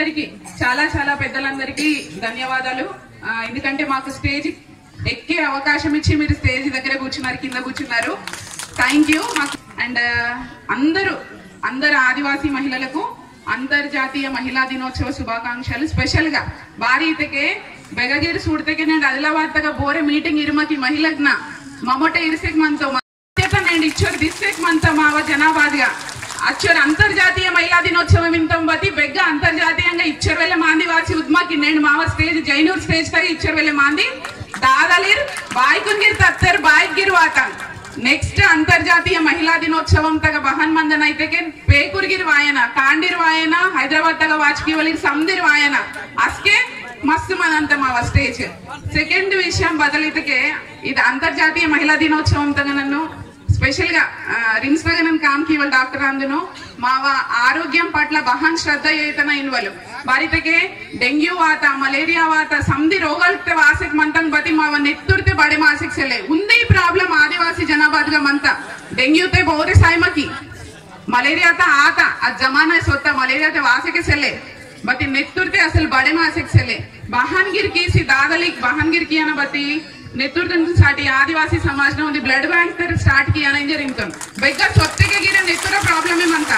అందరికి చాలా చాలా పెద్దలందరికీ ధన్యవాదాలు ఆ, ఎందుకంటే మాకు స్టేజ్ ఎక్కే అవకాశం ఇచ్చి మీరు స్టేజ్ దగ్గర కూర్చున్నారు కింద కూర్చున్నారు థ్యాంక్ యూ అండ్ అందరూ అందరు ఆదివాసీ మహిళలకు అంతర్జాతీయ మహిళా దినోత్సవ శుభాకాంక్షలు ಸ್ಪೆಷಲ್ గా ಬಾರೀತೆಗೆ ಬೆಗಗಿರ್ ಸೂಡ್ತೆಗೆ నేను ಆದಿಲಾಬಾದ್ ತಗ ಬೋರೆ ಮೀಟಿಂಗ್ ಇರುಮಕಿ ಮಹಿಳಗ್ನ ಮಮೊಟೆ ಇರಿಸೆಕ್ ಮಂತೋ నేను ఇచ్చోరు దిస్సెక్ మంత మావ జనాబాద్గా అచ్చోరు అంతర్జాతీయ మహిళా దినోత్సవం ఇంతం బతి బెగ్గ అంతర్జాతీయంగా ఇచ్చరు వెళ్ళే మాంది వాసి ఉద్మాకి నేను మావ స్టేజ్ జైనూర్ స్టేజ్ తగ ఇచ్చరు వెళ్ళే మాంది దాదలిర్ బాయ్కుంగిర్ తత్తర్ బాయ్గిర్ వాత నెక్స్ట్ అంతర్జాతీయ మహిళా దినోత్సవం తగ బహన్ మందన్ అయితే పేకుర్గిర్ వాయన కాండిర్ వాయన హైదరాబాద్ తగ వాచ్కి వాళ్ళకి సమ్దిర్ వాయన అస్కే మస్తు మనంత మావ స్టేజ్ సెకండ్ విషయం బదలితకే ఇది అంతర్జాతీయ మహిళా దినోత్సవం తగ నన్ను స్పెషల్ గా రిమ్స్ నగర్ నన్ను కామ్కి ఇవ్వాలి డాక్టర్ అందును మావ ఆరోగ్యం పట్ల బహన్ శ్రద్ధ ఏతన ఇన్వలు ಬಾರಿತೆಗೆ ಡೆಂಗ್ಯೂ ಆತ ಮಲೇರಿಯಾ ಆತ ಸಂಧಿ ರೋಗಲ್ತೆ ವಾಸಕ್ ಮಂತಂಗ್ ಬತಿ ಮಾವ ನೆತ್ತುರ್ತೆ ಬಡೆ ಮಾಸಕ್ ಸೆಲೆ ಉಂದೇ ಪ್ರಾಬ್ಲಮ್ ಆದಿವಾಸಿ ಜನಾಬಾದ್ಗ ಮಂತ ಡೆಂಗ್ಯೂತೆ ಬೋರೆ ಸಾಯ್ಮಕಿ మలేరియాతో ఆత ఆ జమానా సొత్త మలేరియాతో వాసకే సెల్లే బతి నెత్తుర్తే అసలు బడే మాసకి సెల్లే బహాన్గిరికి సి దాదలిక్ బహాన్గిరికి అన బతి నెత్తుర్త స్టార్ట్ ఆదివాసి సమాజం ఉంది బ్లడ్ బ్యాంక్ స్టార్ట్ కి అని జరిగింది బెగ్గ సొత్తಗೆ గిర నెత్తుర ప్రాబ్లమ్ ఏమంత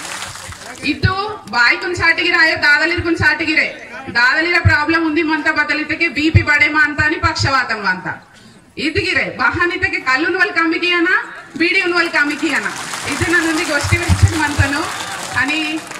ಇತ್ತು ಬಾಯಿ ಕುನ್ ಸಾಟಿಗಿರ ಆಯೋ ದಾದಲಿರ್ ಕುನ್ ಸಾಟಿಗಿರೆ ದಾದಲಿರ ಪ್ರಾಬ್ಲಮ್ ఉంది ಮಂತ ಬದಲಿತಕ್ಕೆ ಬಿಪಿ ಬಡೆಮ ಅಂತ అని ಪಕ್ಷವಾತಂ ಅಂತ ಇದ್ಗಿರೆ ಬಹಾನಿತಕ್ಕೆ ಕಲ್ಲುನ್ ವಲ್ ಕಮ್ಮಿకి ಅನ ಬೀಡಿ ಉನ್ ವಲ್ ಕಮ್ಮಿకి ಅನ ಇದು ನನ್ನೊಂದಿಗೆ ಗೋಷ್ಠಿ ವಿಷಯ ಮಂತನು అని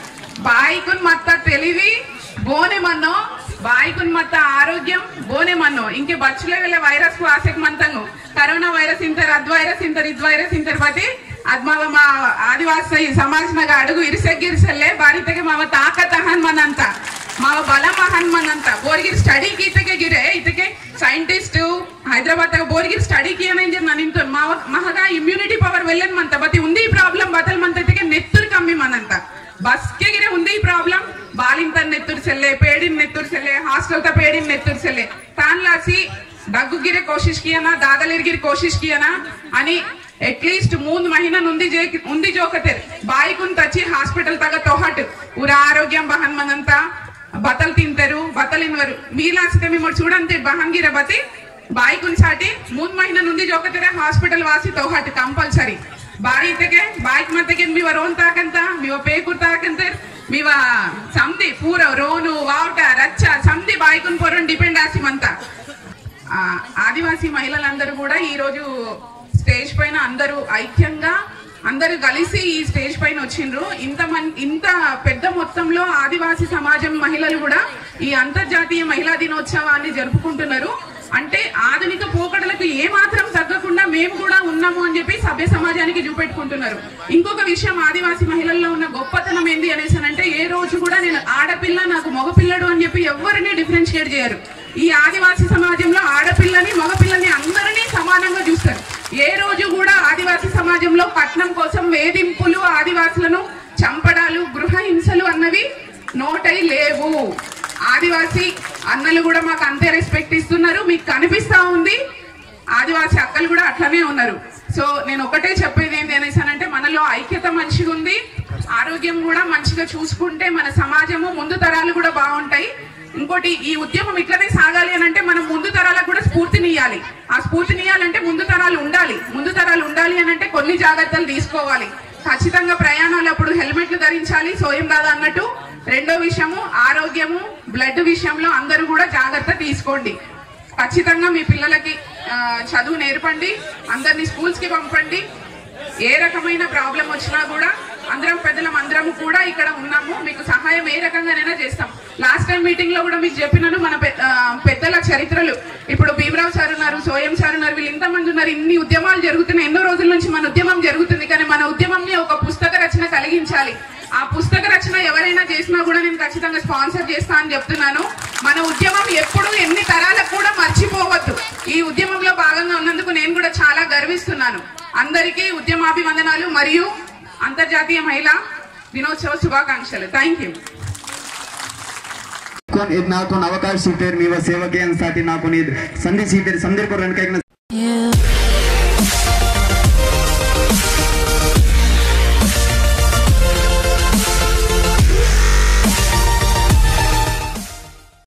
బాయికున్ మత్త తెలివి బోనే మన్నో బాయికున్ మత్త ఆరోగ్యం బోనే మన్నో ఇంకే బచ్చులే వెళ్ళే వైరస్ కు ఆసక్ మంతంగు కరోనా వైరస్ ఇంతర్ అద్ వైరస్ ఇంతర్ ఇద్ వైరస్ ఇంతర్ బతి ಅದ್ ಮಾವ ಮಾ ಆದಿವಾಸಿ ಸಮಾಜನಾಗ ಅಡುಗು ಇರಿಸೆಗಿರಿಸಲ್ಲೇ ಬಾರಿತೆಗೆ ಮಾವ ತಾಕತ್ ಹನ್ಮನ್ ಅಂತ ಮಾವ ಬಲ ಹನ್ಮನ್ ಅಂತ ಬೋರ್ಗಿರ್ ಸ್ಟಡಿ ಗೀತೆಗೆ ಗಿರೆ ಇದಕ್ಕೆ ಸೈಂಟಿಸ್ಟ್ ಹೈದರಾಬಾದ್ ತಗ ಬೋರ್ಗಿರ್ ಸ್ಟಡಿ ಕಿ ಏನೇಂಜ ನಾನು ನಿಂತು ಮಾವ ಮಹಗ ಇಮ್ಯುನಿಟಿ ಪವರ್ వెళ్ళన్ ಮಂತ ಬತಿ ఉంది ಪ್ರಾಬ್ಲಮ್ ಬದಲ್ ಮಂತ ಇದಕ್ಕೆ ನೆತ್ತುರು ಕಮ್ಮಿ ಮನಂತ బస్కే గిరే ఉంది ఈ ప్రాబ్లం బాలింత నెత్తురు సెల్లే పేడిన్ నెత్తురు సెల్లే హాస్టల్ త పేడిన్ నెత్తురు సెల్లే తాన్ లాసి దగ్గు గిరే కోशिश కియనా దాదలిర్ గిరి కోशिश కియనా అని ಅಟ್ಲೀಸ್ಟ್ ಮೂಂದ್ ಮಹಿನ ಉಂದಿ ಜೇ ಉಂದಿ ಜೋಕತೆರ್ ಬಾಯಿ ಕುಂತ ಹಚ್ಚಿ ಹಾಸ್ಪಿಟಲ್ ತಗ ತೊಹಟ್ ಊರ ಆರೋಗ್యం ಬಹನ್ ಮನಂತ బతలు తింటారు బతలు ఇన్వరు మీలాసితే మేము చూడంతే బహంగిర బతి బాయి కున్సాటి మూన్ మహిన నుండి జోకತೆರೆ ಹಾಸ್ಪಿಟಲ್ ವಾಸಿ ತೋಹಾಟ್ ಕಂಪಲ್ಸರಿ ಬಾರಿ ಇದ್ದಕ್ಕೆ ಬಾಯ್ಕ್ ಮತ್ತೆಗೆ మీవ ರೋನ್ ತಾಕಂತ మీవ పేకుర్ ತಾಕಂತ మీవ సంధి పూర రోను వావట రచ్చ సంధి బాయ్కున్ పొరన్ డిపెండ్ ఆసిమంత ఆ, ఆదివాసీ మహిళలందరూ కూడా ఈ రోజు స్టేజ్ పైన అందరూ ఐక్యంగా అందరూ కలిసి ఈ స్టేజ్ పైన వచ్చిండ్రు ఇంత మన్ ఇంత పెద్ద మొత్తంలో ఆదివాసీ సమాజం మహిళలు కూడా ఈ అంతర్జాతీయ మహిళా దినోత్సవాన్ని జరుపుకుంటున్నారు అంటే ఆధునిక పోకడలకు ఏ మాత్రం తగ్గకుండా మేము కూడా ఉన్నాము అని చెప్పి సభ్య సమాజానికి చూపెట్టుకుంటున్నారు ఇంకొక విషయం ఆదివాసీ మహిళల్లో ఉన్న గొప్పతనం ఏంది అనేసి అంటే ఏ రోజు కూడా నేను ఆడపిల్ల నాకు మగపిల్లడు అని చెప్పి ఎవరిని డిఫరెన్షియేట్ చేయరు ఈ ఆదివాసీ సమాజంలో ఆడపిల్లని మగపిల్లని అందరినీ సమానంగా చూస్తారు ఏ రోజు కూడా ఆదివాసీ సమాజంలో పట్నం కోసం వేధింపులు ఆదివాసులను చంపడాలు గృహ హింసలు అన్నవి నోటై లేవు ఆదివాసీ అన్నలు కూడా మాకు అంతే రెస్పెక్ట్ ఇస్తున్నారు మీకు కనిపిస్తా ఉంది ఆదివాసీ అక్కలు కూడా అట్లనే ఉన్నారు సో నేను ఒకటే చెప్పేది ఏంటి అనేసానంటే మనలో ఐక్యత మంచిగా ఉంది ఆరోగ్యం కూడా మంచిగా చూసుకుంటే మన సమాజము ముందు తరాలు కూడా బాగుంటాయి ఇంకోటి ఈ ఉద్యమం ఇట్లనే సాగాలి అని అంటే మనం ముందు తరాలకు కూడా స్ఫూర్తినియాలి ఆ స్ఫూర్తినియాలంటే ముందు తరాలు ఉండాలి ముందు తరాలు ఉండాలి అని అంటే కొన్ని జాగ్రత్తలు తీసుకోవాలి ఖచ్చితంగా ప్రయాణాలు అప్పుడు హెల్మెట్లు ధరించాలి సోయం దాదా అన్నట్టు రెండో విషయము ఆరోగ్యము బ్లడ్ విషయంలో అందరూ కూడా జాగ్రత్త తీసుకోండి ఖచ్చితంగా మీ పిల్లలకి ఆ, చదువు నేర్పండి అందరినీ స్కూల్స్ కి పంపండి ఏ రకమైన ప్రాబ్లం వచ్చినా కూడా అందరం పెద్దలం అందరం కూడా ఇక్కడ ఉన్నాము మీకు సహాయం ఏ రకంగానైనా చేస్తాం లాస్ట్ టైం మీటింగ్ లో కూడా మీకు చెప్పినాను మన పె- ఆ, పెద్దల చరిత్రలు ఇప్పుడు భీమరావు సార్ ఉన్నారు సోయం సార్ ఉన్నారు వీళ్ళు ఇంతమంది ఉన్నారు ఇన్ని ఉద్యమాలు జరుగుతున్నాయి ఎన్నో రోజుల నుంచి మన ఉద్యమం జరుగుతుంది కానీ మన ఉద్యమంని ఒక పుస్తక రచన కలిగించాలి ఆ పుస్తక రచన ఎవరైనా చేసినా కూడా నేను ఖచ్చితంగా స్పాన్సర్ చేస్తా అని చెప్తున్నాను మన ఉద్యమం ఎప్పుడు ఎన్ని తరాలకు కూడా మర్చిపోవద్దు ఈ ఉద్యమంలో భాగంగా ఉన్నందుకు నేను కూడా చాలా గర్విస్తున్నాను అందరికీ ఉద్యమాభివందనాలు మరియు అంతర్జాతీయ మహిళా దినోత్సవ శుభాకాంక్షలు థ్యాంక్ యూ कोण नाकोन अवकाश सिटेर मी व सेवकियांसाठी नाकोन संधी सिटेर संदर्भ रणकायक You